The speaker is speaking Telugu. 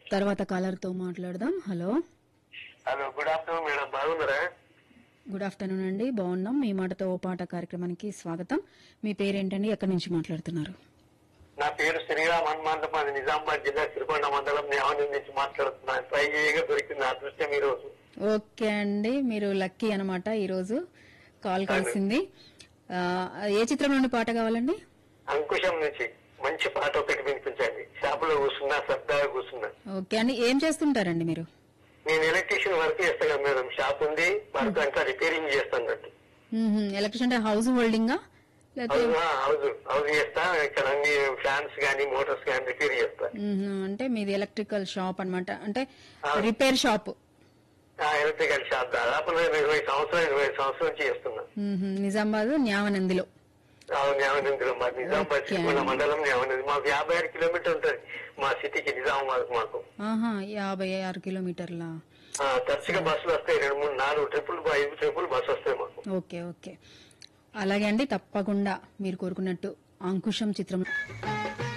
తర్వాత కాలర్ తో మాట్లాడదాం hello hello good afternoon madam బాగున్నారా గుడ్ ఆఫ్టర్నూన్ అండి బాగున్నాం మీ మాటతో ఓ పాట కార్యక్రమానికి స్వాగతం మీ పేరేంటండి ఎక్కడి నుంచి మాట్లాడుతున్నారు నా పేరు శ్రీరామ్ హనుమాన్ మాది నిజామాబాద్ జిల్లా సిరికొండ మండలం నేవని నుంచి మాట్లాడుతున్నాను ట్రై చేయగా దొరికింది అదృష్టం ఈ రోజు ఓకే అండి మీరు లక్కీ అనమాట ఈరోజు కాల్ కలిసింది ఆ, ఏ చిత్రం నుండి పాట కావాలండి అంకుశం నుంచి మంచి పాట ఒకటి వినిపించండి షాపులో కూర్చున్నా సరదాగా కూర్చున్నా ఓకే అండి ఏం చేస్తుంటారండి మీరు నేను ఎలక్ట్రీషియన్ వర్క్ చేస్తా కదా మేడం షాప్ ఉంది వర్క్ అంతా రిపేరింగ్ చేస్తాను ఎలక్ట్రిషన్ అంటే హౌస్ హోల్డింగా లేకపోతే హౌస్ హౌస్ చేస్తా ఇక్కడ అన్ని ఫ్యాన్స్ గానీ మోటార్స్ గానీ రిపేర్ చేస్తా మ్మ్. అంటే మీది ఎలక్ట్రికల్ షాప్ అన్నమాట అంటే రిపేర్ షాప్ ఆ ఎలక్ట్రికల్ షాప్ దాదాపు నేను ఇరవై సంవత్సరాలు ఇరవై సంవత్సరాల నుంచి చేస్తున్నా మ్మ్. నిజామాబాద్ న్యావనందిలో అవును న్యామనందిలో మా నిజామాబాద్ ఓకే చిక్కుల అండి. మండలం న్యామనంది మాకు యాభై ఆరు కిలోమీటర్ ఉంటది మా సిటీకి నిజామాబాద్ మాకు ఆహా యాభై ఆరు కిలోమీటర్ల ఆ, తరచుగా బస్సులు వస్తాయి రెండు మూడు నాలుగు ట్రిపుల్ ఐదు ట్రిపుల్ బస్సు వస్తాయి మాకు ఓకే ఓకే అలాగే అండి తప్పకుండా మీరు కోరుకున్నట్టు అంకుశం చిత్రం